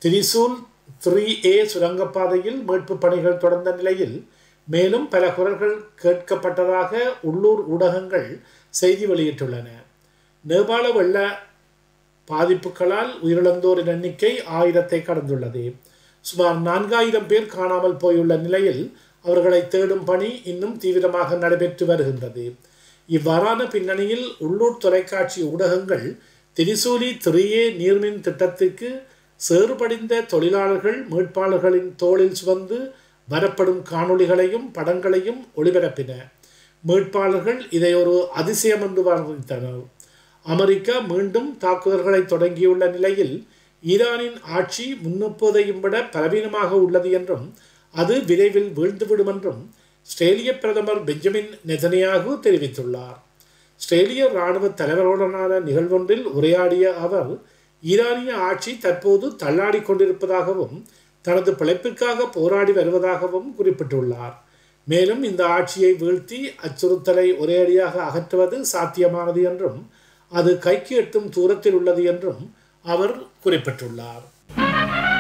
Trishul three ஏ சுரங்கப்பாதையில் மீட்பு பணிகள் தொடர்ந்த நிலையில் மேலும் பல குரல்கள் கேட்கப்பட்டதாக உள்ளூர் ஊடகங்கள் செய்தி வெளியிட்டுள்ளன நேபாள வெள்ள பாதிப்புகளால் உயிரிழந்தோரின் எண்ணிக்கை ஆயிரத்தை கடந்துள்ளது சுமார் நான்காயிரம் பேர் காணாமல் போயுள்ள நிலையில் அவர்களை தேடும் பணி இன்னும் தீவிரமாக நடைபெற்று வருகின்றது இவ்வாறான பின்னணியில் உள்ளூர் தொலைக்காட்சி ஊடகங்கள் திரிசூலி திரியே நீர்மின் திட்டத்திற்கு சேறுபடிந்த தொழிலாளர்கள் மீட்பாளர்களின் தோளில் சுமந்து வரப்படும் காணொளிகளையும் படங்களையும் ஒளிபரப்பின மீட்பாளர்கள் இதை ஒரு அதிசயம் என்று வர்ணித்தனர் அமெரிக்கா மீண்டும் தாக்குதல்களை தொடங்கியுள்ள நிலையில் ஈரானின் ஆட்சி முன்னெப்போதையும் விட பலவீனமாக உள்ளது என்றும் அது விரைவில் வீழ்ந்துவிடும் என்றும் ஸ்ட்ரேலிய பிரதமர் பெஞ்சமின் நெதனியாகு தெரிவித்துள்ளார் ஸ்ட்ரேலிய இராணுவ தலைவருடனான நிகழ்வொன்றில் உரையாடிய அவர் ஈரானிய ஆட்சி தற்போது தள்ளாடி கொண்டிருப்பதாகவும் தனது பிழைப்பிற்காக போராடி வருவதாகவும் குறிப்பிட்டுள்ளார் மேலும் இந்த ஆட்சியை வீழ்த்தி அச்சுறுத்தலை ஒரேடியாக அகற்றுவது சாத்தியமானது என்றும் அது கைக்கு எட்டும் தூரத்தில் உள்ளது என்றும் அவர் குறிப்பிட்டுள்ளார்